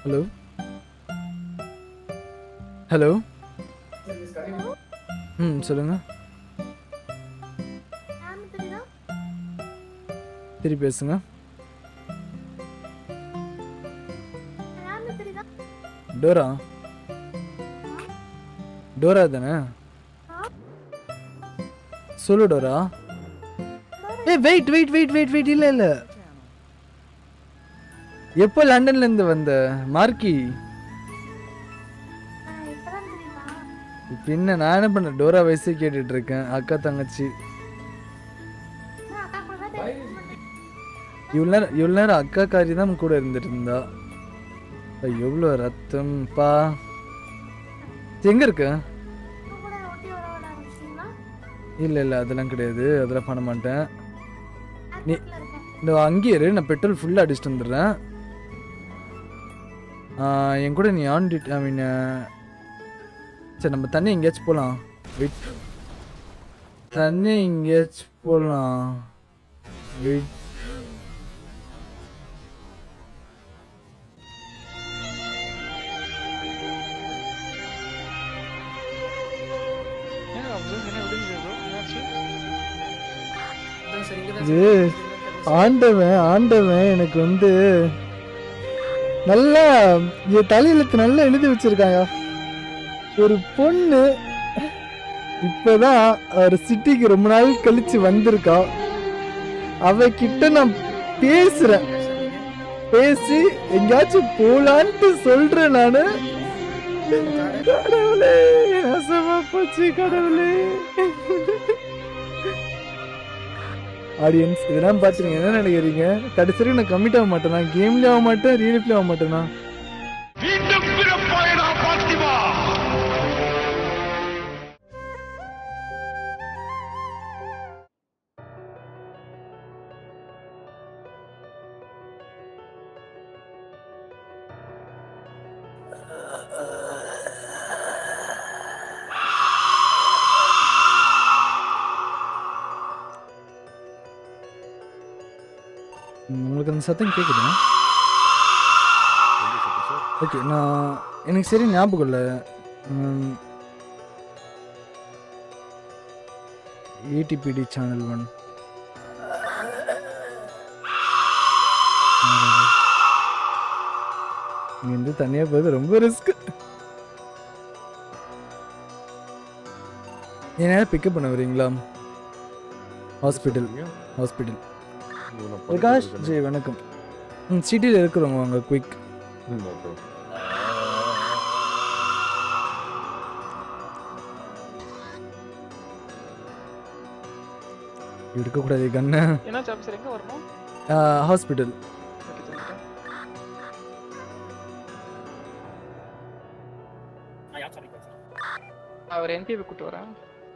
Hello hello ம் சொல்லுங்க திருப்பி பேசுங்க டோரா டோரா தானே சொல்லு டோரா ஏய் wait wait wait wait wait இல்ல இல்ல எப்போ லண்டன்ல இருந்து வந்த மார்க்கி பின்ன நான் என்ன பண்ண டோரா வயசே கேட்டுட்டு இருக்கேன் அக்கா தங்கச்சி இவ்வளோ நேரம் இவ்வளோ நேரம் அக்கா காரி தான் கூட இருந்துட்டு இருந்தா அப்பா, எவ்வளோ ரத்தம் பா எங்க இருக்க இல்ல இல்ல அதெல்லாம் கிடையாது அதெல்லாம் பண்ண மாட்டேன் நீ இந்த அங்கேயே இரு நான் பெட்ரோல் ஃபுல்லாக அடிச்சுட்டு வந்துடுறேன் ஆ, என் கூட நீ ஆன் டியூட்டி ஐ மீன் சரி நம்ம தண்ணி எங்கேயாச்சும் போகலாம் வெயிட் தண்ணி எங்கேயாச்சும் போகலாம் வெயிட் ஏன் அப்சர்வ் என்ன விடுங்க ப்ரோ என்னாச்சு இது ஆண்டவன் ஆண்டவன் எனக்கு வந்து நல்லா என் தலையெழுத்து நல்லா எழுதி வச்சிருக்காங்க ஒரு பொண்ணு இப்பதான் ஒரு சிட்டிக்கு ரொம்ப நாள் கழிச்சு வந்திருக்கா அவ கிட்ட நான் பேசுறேன் பேசி எங்கேயாச்சும் போலான்ட்டு சொல்றேன் நானு கடவுளே நாசமா போச்சு கடவுளே ஆடியன்ஸ் இதெல்லாம் பார்த்துருங்க என்ன நினைக்கிறீங்க கடைசி வரைக்கும் நான் கம்மிட் ஆக மாட்டேனா கேம்லேயும் ஆக மாட்டேன் ரீலிப்லேயும் ஆக மாட்டேனா மீண்டும் பிறப்பாயடா பாத்திமா ம், உங்களுக்கு அந்த சத்தம் கேட்குதா ஓகே நான் எனக்கு சரி ஞாபகம் இல்லை ஏடிபிடி சேனல் ஒன் இங்கேருந்து தனியாக போகிறது ரொம்ப ரிஸ்க் என்ன பிக்கப் பண்ண வரீங்களா ஹாஸ்பிட்டல் ஹாஸ்பிட்டல் பிரகாஷ் ஜி வணக்கம் ம் சிட்டியில் இருக்கிறவங்க வாங்க குயிக் எடுக்கக்கூடாது கண்ணு என்னாச்சு ஆஃபீஸர் எங்க வரணும் ஹாஸ்பிட்டல் ஓகே சொல்லிட்டேன் அவர் என்பிஏ கூட்டு வரேன்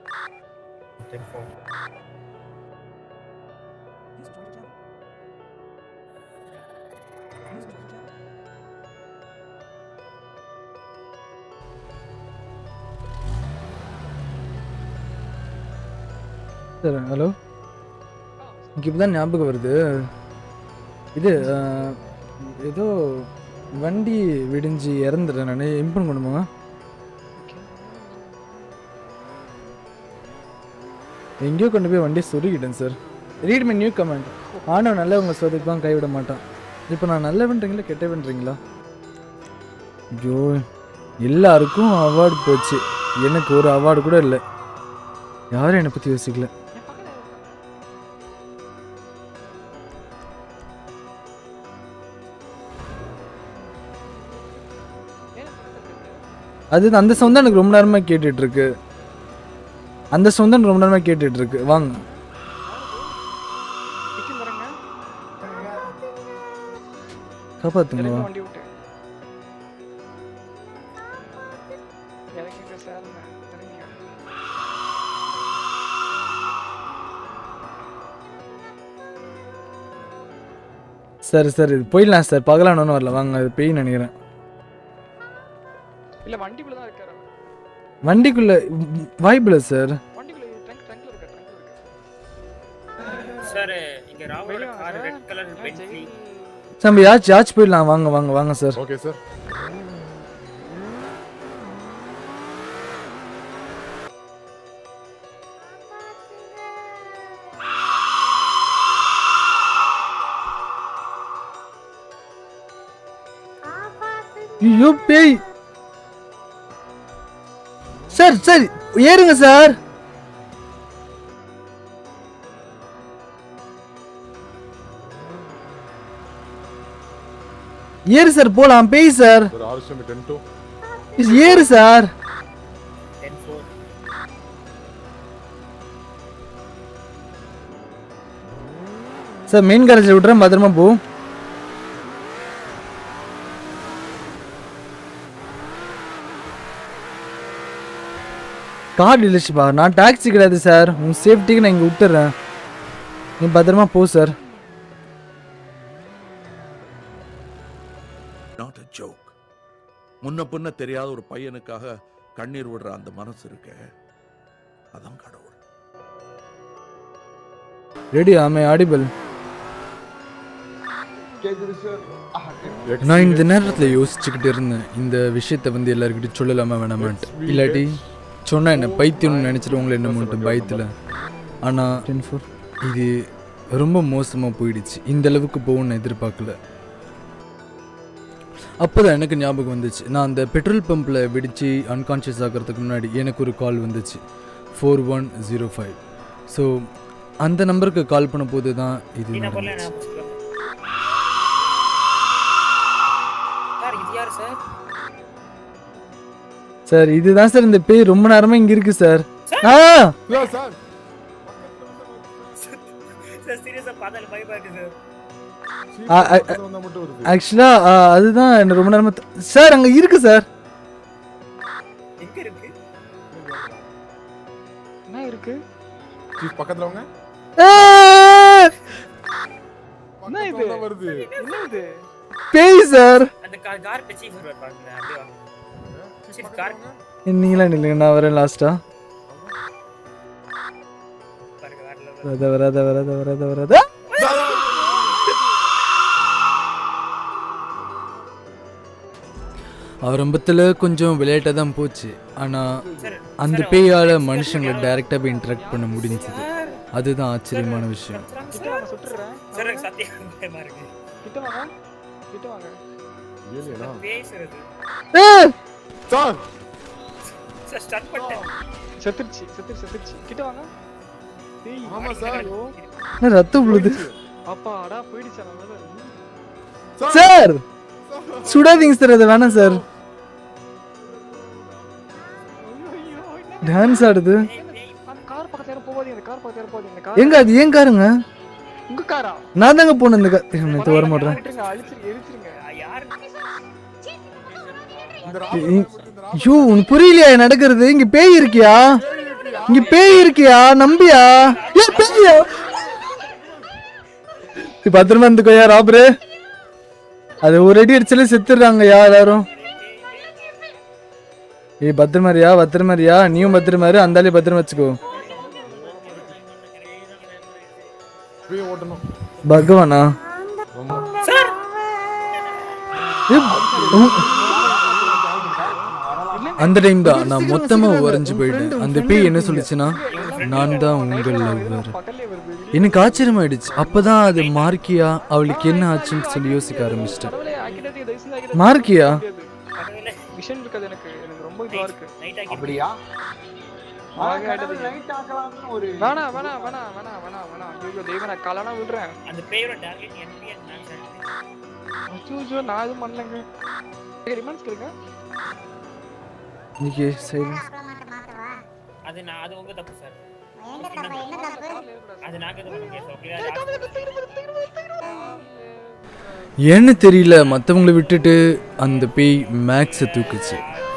சார் ஹலோ எனக்கு இப்போ தான் ஞாபகம் வருது இது அஹ், ஏதோ வண்டி விடிஞ்சு இறந்துட்டேன் நான் இம்ப்ரூவ் கொண்டு போங்க எங்கேயோ கொண்டு போய் வண்டியை சொருகிட்டேன் sir read my new comment ஆண்டவன் நல்லவங்க சோதிப்பான் கைவிட மாட்டான் இப்போ நான் நல்லவன்றீங்களா கெட்டவன்றீங்களா ஐயோ எல்லாருக்கும் அவார்டு போச்சு எனக்கு ஒரு அவார்டு கூட இல்லை யாரும் என்னை பற்றி யோசிக்கல அது அந்த சவுண்ட் தான் எனக்கு ரொம்ப நேரமாக கேட்டுட்டு இருக்கு அந்த சவுண்ட் தான் ரொம்ப நேரமாக கேட்டுட்டு இருக்கு வாங்க கிச்சன் வரேங்க காப்பாத்துங்க இறங்க வா வண்டி விட்டு இறங்கிங்க சார் இறங்கிங்க சரி சரி போயிடலாம் சார் பகலான ஒன்றும் வரல வாங்க அது பெய் நினைக்கிறேன் இல்ல வண்டிக்குள்ள தான் இருக்காரு அவர். வண்டிக்குள்ள வாய்ப்பு இல்லை சார் வண்டிக்குள்ள ட்ரங்க் ட்ரங்க்ல இருக்காரு ட்ரங்க்ல இருக்காரு சார் இங்க ராவோட வெளிய வாங்க கார் சார். ரெட் கலர் ஏன் பென்ட்லி ஜெய் சார் நம்ம யாச்சு யாச்சு போயிடலாம் வாங்க வாங்க வாங்க சார் ஓகே சார் ஐயோ பேய் சார் சார் ஏறுங்க சார் ஏறு சார் போலாம் பேய் சார் ஒரு ஆர்எஸ்எம் டென் டூ ஏறு சார் சார் மெயின் கேரேஜில் விட்றேன் பத்திரமா போ கார் டீலர்ஷிப்பா நான் டாக்ஸி கிடையாது சார் உங்க சேஃப்டிக்கு நான் இங்கே விட்டுறேன் நீ பத்திரமா போ சார் நாட் அ ஜோக் முன்ன பின்ன தெரியாத ஒரு பையனுக்காக கண்ணீர் விடுற அந்த மனசு இருக்க அதான் கடவுள் ரெடி ஆமே ஆடிபிள் கேக்குது சார் நான் இந்த நேரத்தில் யோசிச்சுக்கிட்டு இருந்தேன் இந்த விஷயத்தை வந்து எல்லாருக்கிட்டையும் சொல்லலாமா வேணாமான்ட்டு இல்லாட்டி சொன்னா என்ன பைத்தியம்னு நினச்சிட்டு உங்களை என்ன மட்டும் பயத்தில் ஆனால் டென் ஃபோர் இது ரொம்ப மோசமாக போயிடுச்சு இந்த அளவுக்கு போகும்னு எதிர்பார்க்கல அப்போதான் எனக்கு ஞாபகம் வந்துச்சு நான் அந்த பெட்ரோல் பம்பில் வெடித்து அன்கான்ஷியஸ் ஆகிறதுக்கு முன்னாடி எனக்கு ஒரு கால் வந்துச்சு four one zero five so அந்த நம்பருக்கு கால் பண்ண போது தான் இது நடந்துச்சு சார் இது யார் சார் சார் இதுதான் சார் இந்த பேய் ரொம்ப நேரமா இங்க இருக்கு சார் ஆ சார் சார் சார் சீரியஸா பார்த்தால பயமா இருக்கு சார் ஆ, ஆ, ஆ. வந்தா மட்டும் வருது ஆக்சுவலா அதுதான் என்ன ரொம்ப நேரமா த- சார் அங்க இருக்கு சார் எங்க இருக்கு என்ன இருக்கு சீஃப் பக்கத்துல வாங்க ஆ! என்ன இது? பக்கத்துல வருது என்ன இது பேய் சார் அந்த கார் கார் பச்சி வருவார் பாருங்க அப்படியே வாங்க சீஃப் சீஃப் பக்கத்துல கார் வாங்க நீங்களா நில்லுங்க நான் வரேன் லாஸ்டா பாருங்க வரல வராத வராத வராத வராத வராத ஆரம்பத்தில் கொஞ்சம் விளையாட்டாக தான் போச்சு ஆனால் சார் அந்த பேயால் மனுஷங்களை டைரெக்டாக போய் இன்ட்ராக்ட் பண்ண முடிஞ்சது அதுதான் ஆச்சரியமான விஷயம் கிட்ட வாங்க சுட்டுறேன் சார் எனக்கு சத்தியம் பயமா இருக்கு கிட்ட வாங்க கிட்ட வாங்க ஏலியனா பேசுறது ஆ! சார் சார் ஸ்டார்ட் பண்ணிட்டேன் செத்துருச்சு செத்துருச்சு செத்துருச்சு கிட்ட வாங்க டேய் ஆமா சார் ஐயோ என்ன ரத்தம் விழுது அப்பா அடா போயிடுச்சு அவன் மேல சார் சுடாதீங்க சார் அது வேணாம் சார் ஐயோ ஐயோ என்ன டான்ஸ் ஆடுது அந்த கார் பக்கத்துல யாரும் போகாதீங்க அந்த கார் பக்கத்துல யாரும் போகாதீங்க இந்த கார் எங்க அது ஏன் காருங்க உங்க காரா நான் தாங்க போனேன் இந்த கார் நேற்று வர மாட்டேன் விட்டுருங்க அழிச்சிருங்க எரிச்சிருங்க யாரு இந்த ராபர்ட் இந்த ராபர்ட் ஐயோ உனக்கு புரியலையா நடக்கிறது இங்க பேய் இருக்கியா இங்க பேய் இருக்கியா நம்பியா ஏ பேயா நீ பத்திரமா இருந்துக்கோயா ராபரு அது ஒரு அடி அடிச்சாலே செத்துடுறாங்கய்யா எல்லாரும் ஏய் பத்திரமாரியா பத்திரமாரியா நீயும் பத்திரமாரு அந்தாலே பத்திரமா வச்சுக்கோ போய் ஓட்டணும் பகவானா ரொம்ப ஏய், உம். அந்த டைம் தான் நான் மொத்தமா உறைஞ்சு போயிட்டேன் அந்த பேய் என்ன சொல்லுச்சுன்னா நான் தான் உங்கள் லவ்வர் பக்கத்துலயே வருது எனக்கு ஆச்சரியமாயிடுச்சு அப்பதான் அது மார்க்கியா அவளுக்கு என்ன ஆச்சுன்னு சொல்லி யோசிக்க ஆரம்பிச்சிட்டேன் கடவுளே ஆக்கிட்டதுக்கு தயவு செஞ்சு ஆக்கிட்டது மார்க்கியா கடவுளே விஷன் இருக்காது எனக்கு எனக்கு ரொம்ப இதுவா இருக்கு நைட் ஆகி அப்படியா ஆக ஆயிட்டது. லைட் ஆக்கலாம்னு ஒரு வேணாம் வேணாம் வேணாம் வேணாம் வேணாம் வேணாம் ஐயோ தெய்வம் நான் காலானா விடுறேன் அந்த பேயோட டார்கெட் என்பிஎன் மேட்ச் அச்சோ நான் எதுவும் பண்ணலங்க ரிமாண்ட்ஸ் கேளுங்க இன்னைக்கு சைலன்ஸ் அது நான் அது உங்க தப்பு சார் அது நாங்க எதுவும் பண்ண முடியாது ஓகே ஏன்னு தெரியல மற்றவங்களை விட்டுட்டு அந்த பேய் மேக்ஸை தூக்குச்சு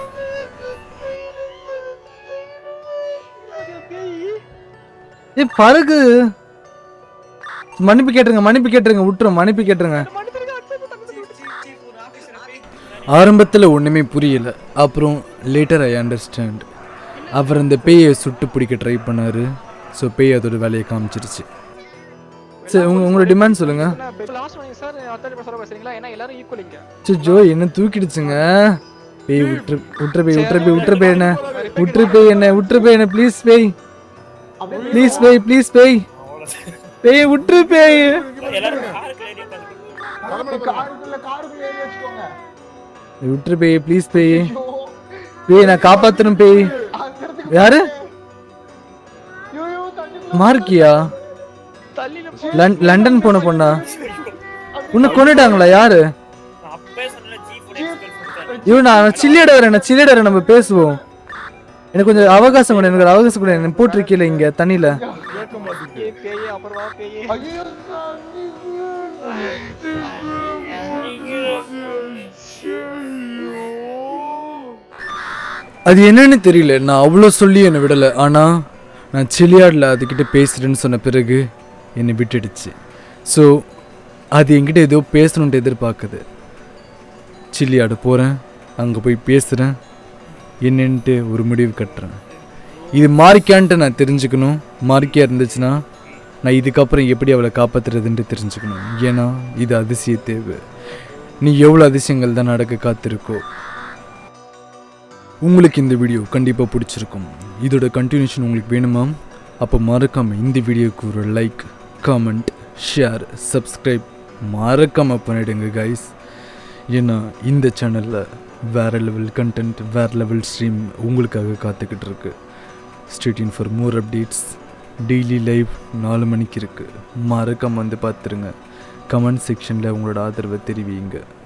ஏ பறகு மன்னிப்பு கேட்டுருங்க மன்னிப்பு கேட்டுருங்க விட்டுரும் மன்னிப்பு கேட்டுருங்க ஆரம்பத்தில் ஒன்றுமே புரியல அப்புறம் லேட்டர் ஐ அண்டர்ஸ்டாண்ட் அவர் அந்த பேயை சுட்டு பிடிக்க ட்ரை பண்ணாரு ஸோ பேய் அதோட வேலையை காமிச்சிருச்சு சரி உங்க உங்களோட டிமாண்ட் சொல்லுங்க லாஸ்ட் வாங்க சார் அத்தாடி பேசுற பேசுறீங்களா ஏன்னா எல்லாரும் ஈக்குவல் இங்க ஜோ என்ன தூக்கிடுச்சுங்க பேய் விட்டுரு விட்டுரு பேய் விட்டுரு பேய் விட்டுரு பேய் என்ன விட்டுரு பேய் என்ன விட்டுரு பேய் என்ன ப்ளீஸ் பேய் ப்ளீஸ் பேய் ப்ளீஸ் பேய் பேய் விட்டுரு பேய் எல்லாரும் காருக்கு ரெடி உட்காந்து தலைமையில பாருங்க. காருக்குள்ள காருக்குள்ள ஏறி வச்சுக்கோங்க விட்டுரு பேய் ப்ளீஸ் பேய் பேய் நான் காப்பாத்தணும் பேய் யாரு மார்க்கியா லண்- லண்டன் போன பொண்ணா உன்னை கொண்டுட்டாங்களா யாரு நான் அப்பவே சொன்னல சீஃப் எக்ஸ்பெல் இவன் நான் சில்லியட வரேன் நான் சில்லியட வரேன் நம்ம பேசுவோம் எனக்கு கொஞ்சம் அவகாசம் கூட எனக்கு ஒரு அவகாசம் கூட என்ன போட்டிருக்கீல இங்க தண்ணியில கேட்க மாட்டேங்குது பேயே அப்புறம் வா பேயே ஐயோ அது என்னன்னு தெரியல நான் அவ்வளோ சொல்லி என்னை விடலை ஆனால் நான் சிலியாடில் அதுக்கிட்ட பேசுகிறேன்னு சொன்ன பிறகு என்னை விட்டுடுச்சு ஸோ அது என்கிட்ட ஏதோ பேசணுன்ட்டு எதிர்பார்க்குது சில்லியாடு போகிறேன் அங்கே போய் பேசுகிறேன் என்னன்ட்டு ஒரு முடிவு கட்டுறேன் இது மாறிக்கான்ட்டு நான் தெரிஞ்சுக்கணும் மாறிக்கையாக இருந்துச்சுன்னா நான் இதுக்கப்புறம் எப்படி அவளை காப்பாற்றுறதுன்ட்டு தெரிஞ்சுக்கணும் ஏன்னா இது அதிசய தேவை நீ எவ்வளோ அதிசயங்கள் தான் நடக்க காத்திருக்கோ உங்களுக்கு இந்த வீடியோ கண்டிப்பாக பிடிச்சிருக்கும் இதோட கண்டினியூஷன் உங்களுக்கு வேணுமா அப்போ மறக்காமல் இந்த வீடியோக்கு ஒரு லைக் காமெண்ட் ஷேர் சப்ஸ்கிரைப் மறக்காமல் பண்ணிடுங்க கைஸ் ஏன்னா இந்த சேனலில் வேறு லெவல் கண்டென்ட் வேறு லெவல் ஸ்ட்ரீம் உங்களுக்காக காத்துக்கிட்டு இருக்கு stay tuned for more updates daily live நாலு மணிக்கு இருக்குது மறக்காமல் வந்து பார்த்துருங்க கமெண்ட் செக்ஷனில் உங்களோட ஆதரவை தெரிவிங்க